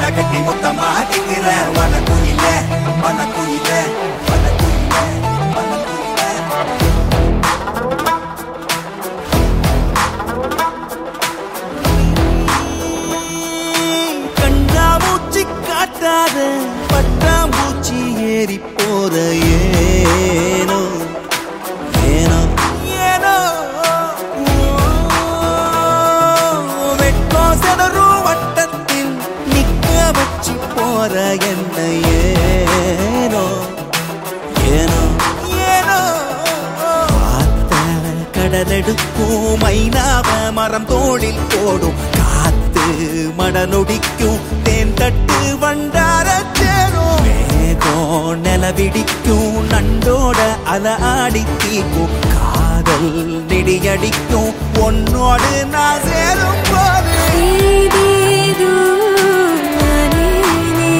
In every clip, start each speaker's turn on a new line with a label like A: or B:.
A: களை கட்டி மொத்தமா திங்கிற வனக்குயில வனக்குயில வனக்குயில வனக்குயில
B: கண்டாமூச்சி காட்டாத பட்டாம்பூச்சி ஏறி போற ஏனோ ஏனோ ஏனோ வெட்கோ செதறும் வட்டத்தில் நிக்க வச்சு போற என்ன ஏனோ ஏனோ ஏனோ பார்த்த கடலெடுக்கும் மைனாவ மரம் தோளில் போடும் காத்து மடநொடிக்கும் தேன் தட்டு வண்டார சேரும் மேகம் நிலவிடிக்கும் நண்டோட அல ஆடி தீக்கும் காதல் நிடியடிக்கும் உன்னோடு நான் சேரும் போது
C: ஏதேதோ நானேனே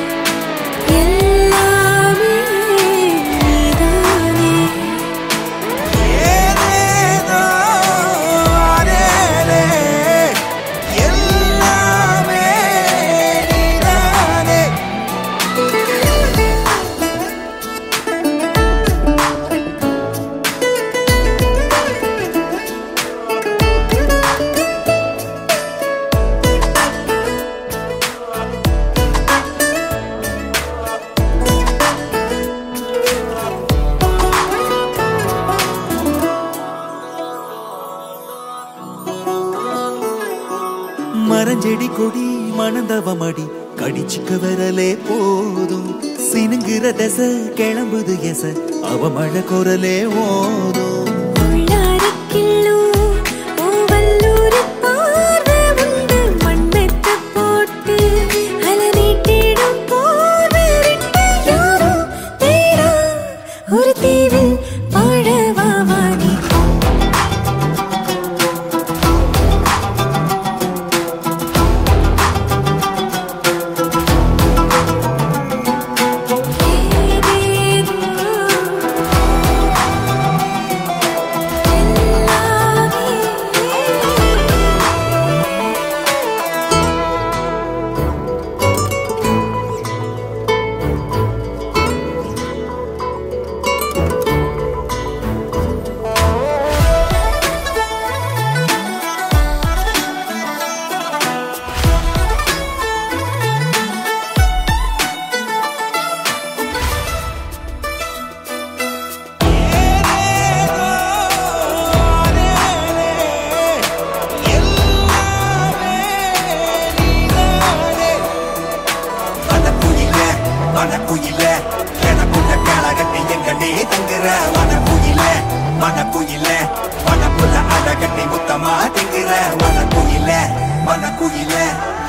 C: எல்லாமே நீதானே
B: ஏதேதோ ஆனேனே, எல்லாமே நீதானே. மரஞ்செடி கொடி மணந்தவமடி கடிச்சுக்க வரலே போதும் சினுங்குற தசை கிளம்புது எச அவ மழை குரலே ஓதும்
C: உள்ளாரக்கில்லோ ஓவல்லூர் பார்வை உண்டு மண்மெத்த போட்டு அல நீட்டிடும் போர்வெறிட்டு யாரோ தேரா ஒரு தீவில் வாழவாவானி
A: வனக்குயில வனக்குயில எனக்குள்ள களை கட்டி எங்க நீ தங்குற வனக்குயில வனக்குயில வனப்புல அழகட்டி முத்தமா திங்குற வனக்குயில வனக்குயில